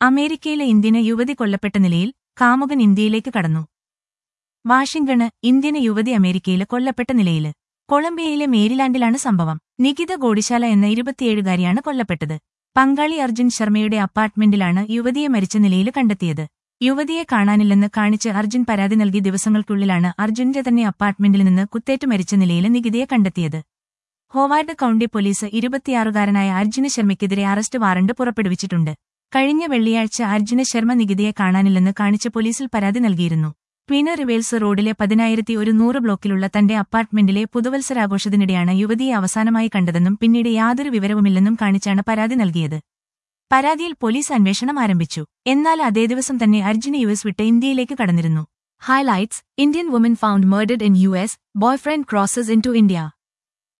അമേരിക്കയിലെ ഇന്ത്യന് യുവതി കൊല്ലപ്പെട്ട നിലയിൽ കാമുകൻ ഇന്ത്യയിലേക്ക് കടന്നു വാഷിംഗ്ടണ് ഇന്ത്യന് യുവതി അമേരിക്കയില് കൊല്ലപ്പെട്ട നിലയില് കൊളംബിയയിലെ മേരിലാൻഡിലാണ് സംഭവം നികിത ഗോഡിശാല എന്ന ഇരുപത്തിയേഴുകാരിയാണ് കൊല്ലപ്പെട്ടത് പങ്കാളി അർജുൻ ശർമ്മയുടെ അപ്പാർട്ട്മെന്റിലാണ് യുവതിയെ മരിച്ച നിലയിൽ കണ്ടെത്തിയത് യുവതിയെ കാണാനില്ലെന്ന് കാണിച്ച് അർജുൻ പരാതി നൽകി ദിവസങ്ങൾക്കുള്ളിലാണ് അർജുന്റെ തന്നെ അപ്പാർട്ട്മെന്റിൽ നിന്ന് കുത്തേറ്റ് മരിച്ച നിലയിൽ നികിതയെ കണ്ടെത്തിയത് ഹോവാർഡ് കൌണ്ടി പോലീസ് ഇരുപത്തിയാറുകാരനായ അർജുന ശർമ്മയ്ക്കെതിരെ അറസ്റ്റ് വാറണ്ട് പുറപ്പെടുവിച്ചിട്ടുണ്ട് കഴിഞ്ഞ വെള്ളിയാഴ്ച അർജുന ശർമ്മ നികിതയെ കാണാനില്ലെന്ന് കാണിച്ച് പോലീസിൽ പരാതി നൽകിയിരുന്നു ട്വിന റിവേൽസ് റോഡിലെ പതിനായിരത്തി ഒരു നൂറ് ബ്ലോക്കിലുള്ള തന്റെ അപ്പാർട്ട്മെന്റിലെ പുതുവത്സരാഘോഷത്തിനിടെയാണ് യുവതിയെ അവസാനമായി കണ്ടതെന്നും പിന്നീട് യാതൊരു വിവരവുമില്ലെന്നും കാണിച്ചാണ് പരാതി നൽകിയത് പരാതിയിൽ പോലീസ് അന്വേഷണം ആരംഭിച്ചു എന്നാൽ അതേ ദിവസം തന്നെ അർജുന യു എസ് വിട്ട് ഇന്ത്യയിലേക്ക് കടന്നിരുന്നു highlights Indian woman found murdered in U S boyfriend crosses into India